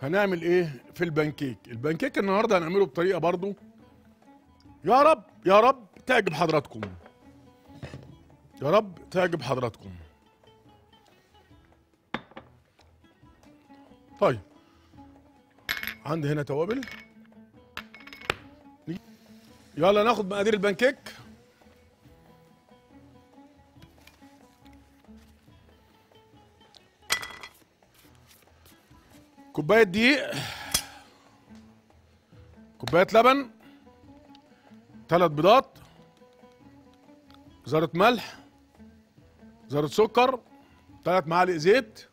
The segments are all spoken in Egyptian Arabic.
هنعمل ايه في البانكيك البانكيك النهارده هنعمله بطريقه برضو يا رب يا رب تعجب حضراتكم يا رب تعجب حضراتكم طيب عندي هنا توابل يلا ناخد مقادير البانكيك كوبايه دقيق كوبايه لبن ثلاث بيضات ذره ملح ذره سكر ثلاث معالق زيت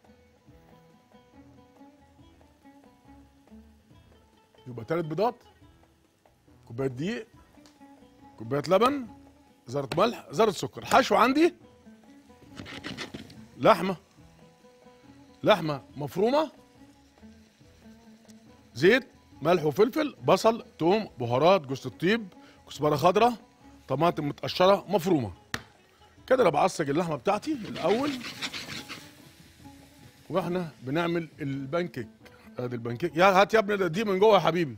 يبقى ثلاث بيضات كوبايه دقيق كوبايه لبن ذره ملح ذره سكر حشو عندي لحمه لحمه مفرومه زيت ملح وفلفل بصل توم بهارات جوز الطيب كزبره خضراء طماطم متقشره مفرومه كده انا بعصج اللحمه بتاعتي الاول واحنا بنعمل البانكيك ادي البانكيك يا هات يا ابني ده دي من جوه يا حبيبي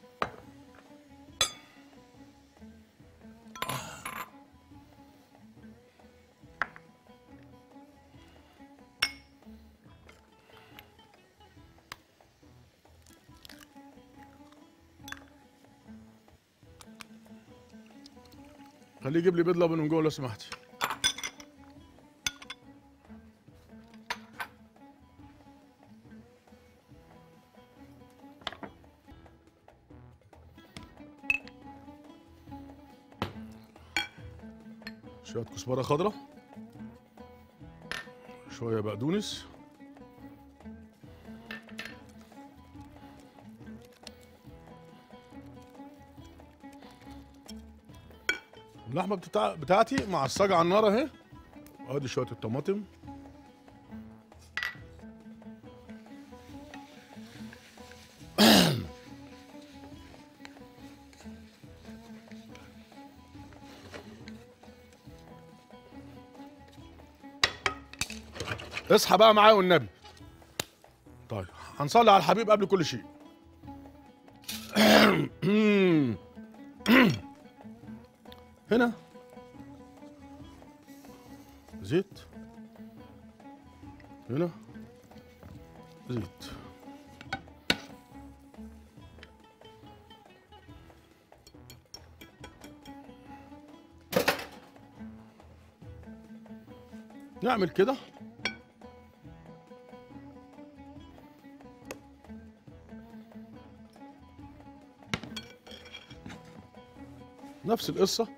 خليه يجيب لي بيض لبن من جوه لو سمحتي شوية كزبرة خضراء شوية بقدونس اللحمه بتاع بتاعتي معصجه على النار اهي ادي شويه الطماطم اصحى بقى معايا والنبي طيب هنصلي على الحبيب قبل كل شيء هنا زيت هنا زيت نعمل كده نفس القصه